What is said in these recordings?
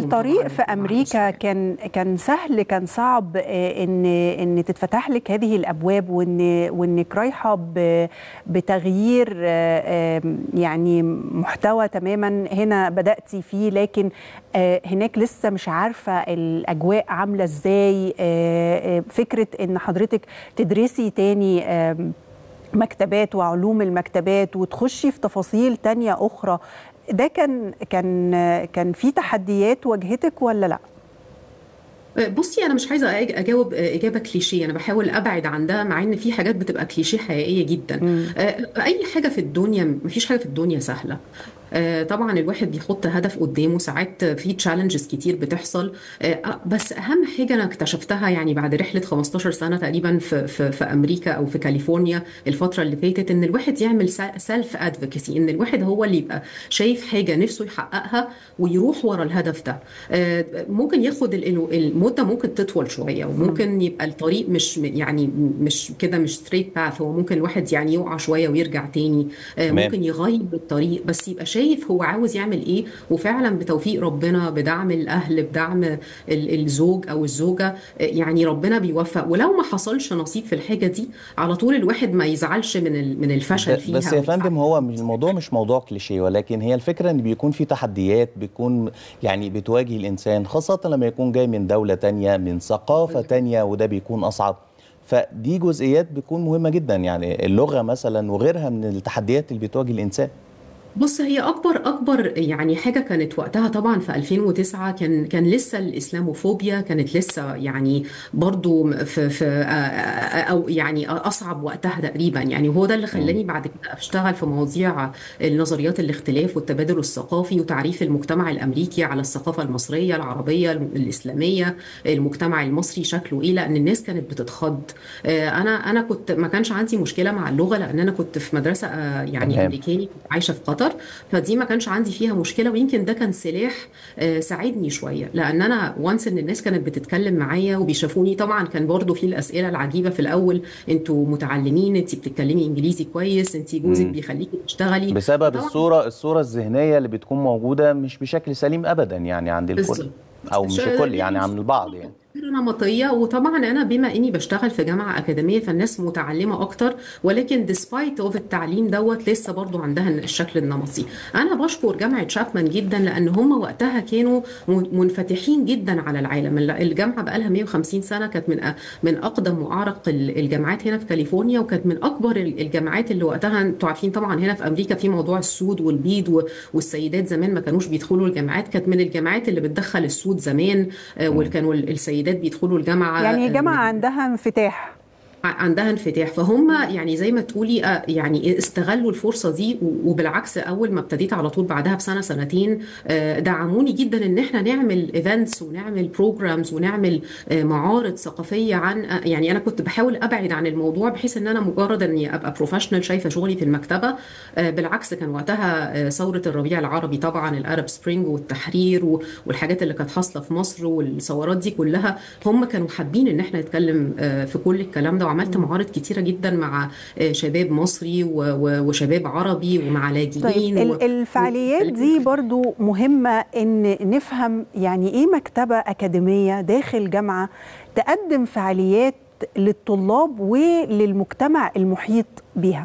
الطريق في امريكا كان كان سهل كان صعب ان ان تتفتح لك هذه الابواب وان وانك رايحه بتغيير يعني محتوى تماما هنا بداتي فيه لكن هناك لسه مش عارفه الاجواء عامله ازاي فكره ان حضرتك تدرسي تاني مكتبات وعلوم المكتبات وتخشي في تفاصيل تانية أخرى ده كان كان كان في تحديات واجهتك ولا لا؟ بصي انا مش عايزه اجاوب اجابه كليشيه انا بحاول ابعد عن ده مع ان في حاجات بتبقى كليشيه حقيقيه جدا مم. اي حاجه في الدنيا مفيش حاجه في الدنيا سهله طبعا الواحد بيحط هدف قدامه ساعات في تشالنجز كتير بتحصل بس اهم حاجه انا اكتشفتها يعني بعد رحله 15 سنه تقريبا في في, في امريكا او في كاليفورنيا الفتره اللي فاتت ان الواحد يعمل سيلف ادفوكسي ان الواحد هو اللي يبقى شايف حاجه نفسه يحققها ويروح ورا الهدف ده ممكن ياخد المده ممكن تطول شويه وممكن يبقى الطريق مش يعني مش كده مش ستريت باث هو ممكن الواحد يعني يقع شويه ويرجع تاني ممكن يغير الطريق بس يبقى شايف هو عاوز يعمل ايه وفعلا بتوفيق ربنا بدعم الاهل بدعم الزوج او الزوجه يعني ربنا بيوفق ولو ما حصلش نصيب في الحاجه دي على طول الواحد ما يزعلش من من الفشل فيها بس يا فندم هو الموضوع مش موضوع كليشيه ولكن هي الفكره ان بيكون في تحديات بيكون يعني بتواجه الانسان خاصه لما يكون جاي من دوله تانية من ثقافه تانية وده بيكون اصعب فدي جزئيات بتكون مهمه جدا يعني اللغه مثلا وغيرها من التحديات اللي بتواجه الانسان بص هي اكبر اكبر يعني حاجه كانت وقتها طبعا في 2009 كان كان لسه الاسلاموفوبيا كانت لسه يعني برضو في في او يعني اصعب وقتها تقريبا يعني هو ده اللي خلاني بعد كده اشتغل في مواضيع نظريات الاختلاف والتبادل الثقافي وتعريف المجتمع الامريكي على الثقافه المصريه العربيه الاسلاميه المجتمع المصري شكله ايه لان الناس كانت بتتخض انا انا كنت ما كانش عندي مشكله مع اللغه لان انا كنت في مدرسه يعني امريكاني عايشه في قطر فدي ما كانش عندي فيها مشكله ويمكن ده كان سلاح ساعدني شويه لان انا وانس ان الناس كانت بتتكلم معايا وبيشافوني طبعا كان برضو في الاسئله العجيبه في الاول انتوا متعلمين انت بتتكلمي انجليزي كويس انت جوزك بيخليكي تشتغلي بسبب الصوره الصوره الذهنيه اللي بتكون موجوده مش بشكل سليم ابدا يعني عند الكل او مش الكل يعني عند البعض يعني نمطيه وطبعا انا بما اني بشتغل في جامعه اكاديميه فالناس متعلمه اكتر ولكن ديسبايت اوف التعليم دوت لسه برضو عندها الشكل النمطي انا بشكر جامعه شابمان جدا لان هم وقتها كانوا منفتحين جدا على العالم الجامعه بقى لها 150 سنه كانت من من اقدم واعرق الجامعات هنا في كاليفورنيا وكانت من اكبر الجامعات اللي وقتها انتوا عارفين طبعا هنا في امريكا في موضوع السود والبيض والسيدات زمان ما كانوش بيدخلوا الجامعات كانت من الجامعات اللي بتدخل السود زمان وكانوا السيدات السيدات بيدخلوا الجامعه يعني جامعه عندها انفتاح عندها انفتاح فهم يعني زي ما تقولي يعني استغلوا الفرصه دي وبالعكس اول ما ابتديت على طول بعدها بسنه سنتين دعموني جدا ان احنا نعمل ايفنتس ونعمل بروجرامز ونعمل معارض ثقافيه عن يعني انا كنت بحاول ابعد عن الموضوع بحيث ان انا مجرد اني ابقى بروفيشنال شايفه شغلي في المكتبه بالعكس كان وقتها ثوره الربيع العربي طبعا الارب سبرينج والتحرير والحاجات اللي كانت حاصله في مصر والثورات دي كلها هم كانوا حابين ان احنا نتكلم في كل الكلام ده وعملت معارض كتيره جدا مع شباب مصري وشباب عربي ومع لاجئين طيب و... الفعاليات دي برضو مهمه ان نفهم يعني ايه مكتبه اكاديميه داخل جامعه تقدم فعاليات للطلاب وللمجتمع المحيط بيها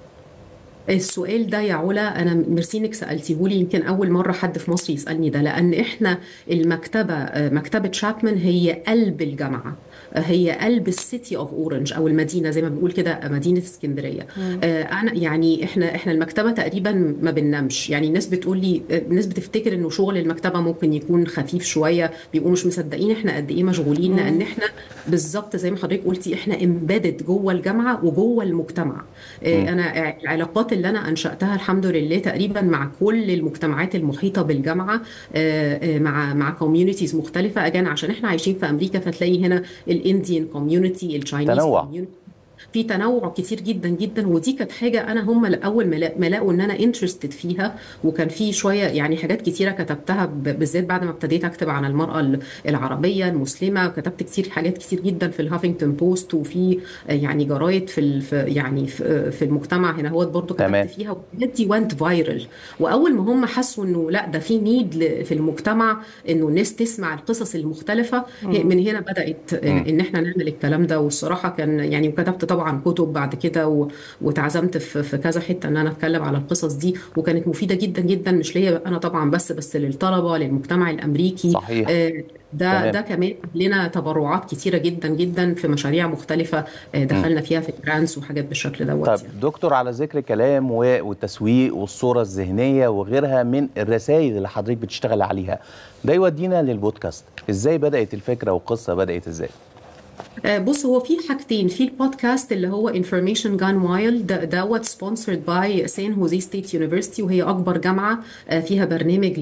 السؤال ده يا علا انا ميرسي انك سالتيهولي يمكن اول مره حد في مصر يسالني ده لان احنا المكتبه مكتبه شابمان هي قلب الجامعه هي قلب السيتي اوف اورنج او المدينه زي ما بنقول كده مدينه اسكندريه آه انا يعني احنا احنا المكتبه تقريبا ما بننامش يعني الناس بتقول لي الناس بتفتكر انه شغل المكتبه ممكن يكون خفيف شويه بيبقوا مش مصدقين احنا قد ايه مشغولين لان احنا بالظبط زي ما حضرتك قلتي احنا امبيدد جوه الجامعه وجوه المجتمع آه انا العلاقات اللي انا انشاتها الحمد لله تقريبا مع كل المجتمعات المحيطه بالجامعه آه مع مع كوميونيتيز مختلفه اجان عشان احنا عايشين في امريكا فتلاقي هنا الانديان كوميونتي التشاينيز تنوع. كوميونتي في تنوع كتير جدا جدا ودي كانت حاجه انا هم اول ما لقوا ان انا انترستد فيها وكان في شويه يعني حاجات كتيره كتبتها بالذات بعد ما ابتديت اكتب عن المراه العربيه المسلمه وكتبت كتير حاجات كتير جدا في الهافينجتون بوست وفي يعني جرايد في يعني في المجتمع هنا هو برضه كتبت فيها والحاجات دي وانت فايرل واول ما هم حسوا انه لا ده في نيد في المجتمع انه الناس تسمع القصص المختلفه من هنا بدات ان احنا نعمل الكلام ده والصراحه كان يعني وكتبت طبعا كتب بعد كده واتعزمت في كذا حته ان انا اتكلم على القصص دي وكانت مفيده جدا جدا مش ليا انا طبعا بس بس للطلبه للمجتمع الامريكي صحيح. ده تمام. ده كمان لنا تبرعات كتيره جدا جدا في مشاريع مختلفه دخلنا فيها في جرانتس وحاجات بالشكل دوت طب يعني. دكتور على ذكر كلام والتسويق والصوره الذهنيه وغيرها من الرسائل اللي حضرتك بتشتغل عليها ده يودينا للبودكاست ازاي بدات الفكره والقصه بدات ازاي بص هو في حاجتين في البودكاست اللي هو انفورميشن جان وايلد دوت سبونسرد باي سان هوزي ستيت يونيفرستي وهي اكبر جامعه فيها برنامج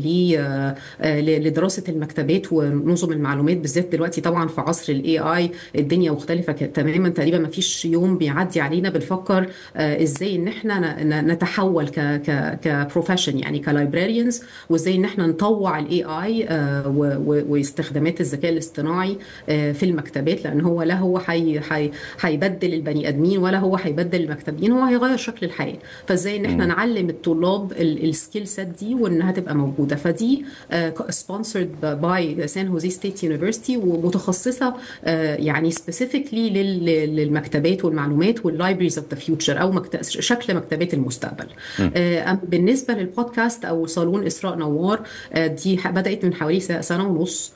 لدراسه المكتبات ونظم المعلومات بالذات دلوقتي طبعا في عصر الاي اي الدنيا مختلفه تماما تقريبا ما فيش يوم بيعدي علينا بنفكر ازاي ان احنا نتحول ك ك كبروفيشن يعني كلايبراريانز وازاي ان احنا نطوع الاي اي واستخدامات الذكاء الاصطناعي في المكتبات لان هو لا هو حي حي هيبدل البني ادمين ولا هو هيبدل المكتبين هو هيغير شكل الحياه فازاي ان احنا نعلم الطلاب السكيل سيت دي وانها تبقى موجوده فدي سبونسرد باي سان هوزي ستيت يونيفرستي ومتخصصه يعني سبيسيفيكلي للمكتبات والمعلومات واللايبريز اوف ذا فيوتشر او مكتب شكل مكتبات المستقبل بالنسبه للبودكاست او صالون اسراء نوار دي بدات من حوالي سنه ونص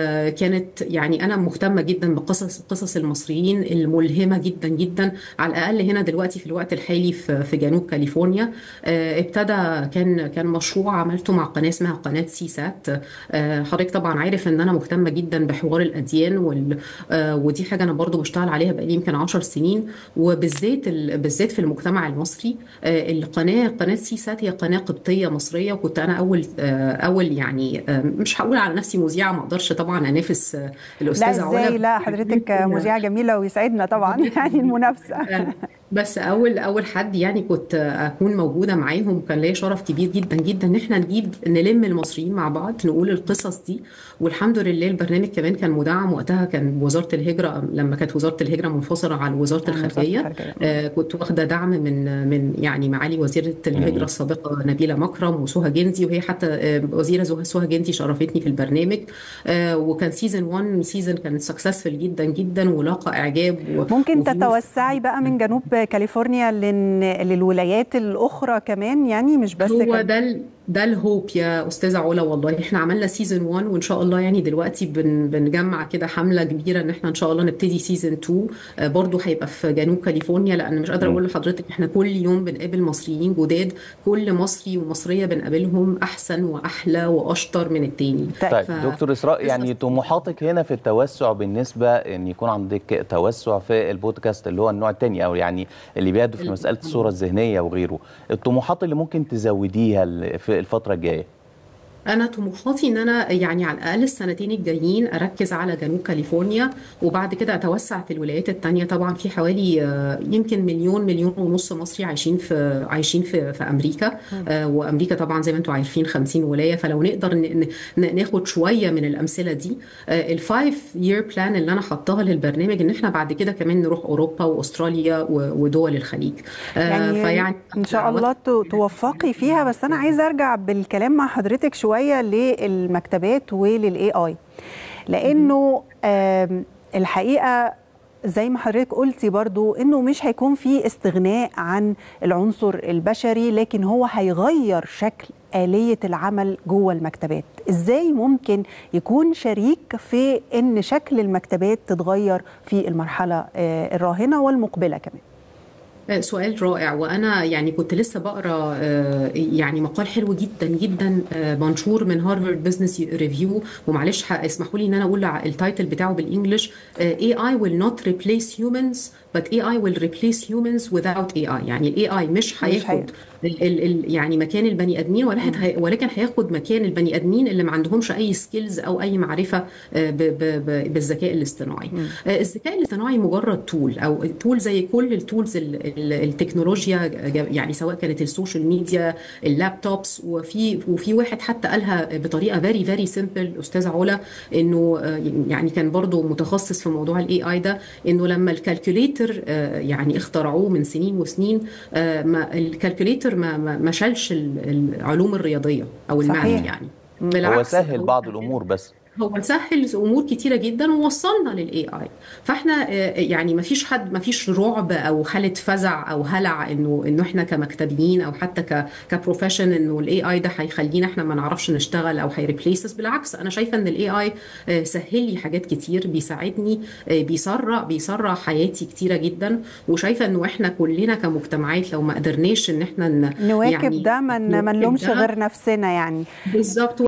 كانت يعني انا مهتمه جدا بقصص قصص المصريين الملهمه جدا جدا على الاقل هنا دلوقتي في الوقت الحالي في, في جنوب كاليفورنيا ابتدى كان كان مشروع عملته مع قناه اسمها قناه سي سات حضرتك طبعا عارف ان انا مهتمه جدا بحوار الاديان وال ودي حاجه انا برضو بشتغل عليها بقالي يمكن 10 سنين وبالذات بالذات في المجتمع المصري القناه قناه سي سات هي قناه قبطيه مصريه وكنت انا اول اول يعني مش هقول على نفسي مذيعه ما اقدرش طبعا انافس الاستاذه لا ازاي لا حضرتك مذيعه جميله ويسعدنا طبعا يعني المنافسه بس اول اول حد يعني كنت اكون موجوده معاهم كان ليا شرف كبير جدا جدا ان احنا نجيب نلم المصريين مع بعض نقول القصص دي والحمد لله البرنامج كمان كان مدعم وقتها كان وزاره الهجره لما كانت وزاره الهجره منفصله عن وزاره الخارجيه آه كنت واخده دعم من من يعني معالي وزيره الهجره السابقه نبيله مكرم وسهى جندي وهي حتى آه وزيره سهى جندي شرفتني في البرنامج آه وكان سيزون 1 سيزون كان سكسسفل جدا جدا ولاقى اعجاب ممكن تتوسعي بقى من جنوب كاليفورنيا للولايات الاخرى كمان يعني مش بس هو ده ده الهوب يا استاذه علا والله احنا عملنا سيزون 1 وان شاء الله يعني دلوقتي بن بنجمع كده حمله كبيره ان احنا ان شاء الله نبتدي سيزون 2 آه برضه هيبقى في جنوب كاليفورنيا لان مش قادره اقول لحضرتك احنا كل يوم بنقابل مصريين جداد كل مصري ومصريه بنقابلهم احسن واحلى واشطر من التاني طيب ف... دكتور اسراء يعني طموحاتك هنا في التوسع بالنسبه ان يكون عندك توسع في البودكاست اللي هو النوع الثاني او يعني اللي بيهدف في مساله الصوره الذهنيه وغيره الطموحات اللي ممكن تزوديها في الفتره الجايه انا طموحاتي ان انا يعني على الاقل السنتين الجايين اركز على جنوب كاليفورنيا وبعد كده اتوسع في الولايات التانية طبعا في حوالي يمكن مليون مليون ونص مصري عايشين في عايشين في في امريكا آه وامريكا طبعا زي ما انتم عارفين 50 ولايه فلو نقدر ناخد شويه من الامثله دي الفايف يير بلان اللي انا حطاها للبرنامج ان احنا بعد كده كمان نروح اوروبا واستراليا ودول الخليج آه يعني فيعني ان شاء الله توفقي فيها بس انا عايزه ارجع بالكلام مع حضرتك شويه شويه للمكتبات وللاي اي لانه الحقيقه زي ما حضرتك قلتي برضو انه مش هيكون في استغناء عن العنصر البشري لكن هو هيغير شكل آلية العمل جوه المكتبات ازاي ممكن يكون شريك في ان شكل المكتبات تتغير في المرحلة الراهنة والمقبلة كمان سؤال رائع وانا يعني كنت لسه بقرا يعني مقال حلو جدا جدا منشور من هارفارد بزنس ريفيو ومعلش اسمحوا لي ان انا اقول التايتل بتاعه بالانجلش AI will not replace humans but AI will replace humans without AI يعني ال AI مش هياخد ال ال يعني مكان البني ادمين ولكن هي ولكن هياخد مكان البني ادمين اللي ما عندهمش اي سكيلز او اي معرفه ب ب ب بالذكاء الاصطناعي الذكاء الاصطناعي مجرد تول او تول زي كل التولز التكنولوجيا يعني سواء كانت السوشيال ميديا اللابتوبس وفي وفي واحد حتى قالها بطريقه فيري فيري سيمبل استاذ علا انه يعني كان برضو متخصص في موضوع الاي اي ده انه لما الكالكوليتر يعني اخترعوه من سنين وسنين الكالكوليتر ما ما شالش العلوم الرياضيه او الماث يعني بالعكس هو سهل بعض الامور بس هو سهل امور كتيره جدا ووصلنا للاي اي فاحنا يعني ما فيش حد ما فيش رعب او حاله فزع او هلع انه انه احنا كمكتبيين او حتى ك كبروفيشن انه الاي اي ده هيخلينا احنا ما نعرفش نشتغل او هيريبليسس بالعكس انا شايفه ان الاي اي سهل لي حاجات كتير بيساعدني بيسرع بيسرع حياتي كتيره جدا وشايفه انه احنا كلنا كمجتمعات لو ما قدرناش ان احنا نواكب يعني ده ما نلومش غير نفسنا يعني بالظبط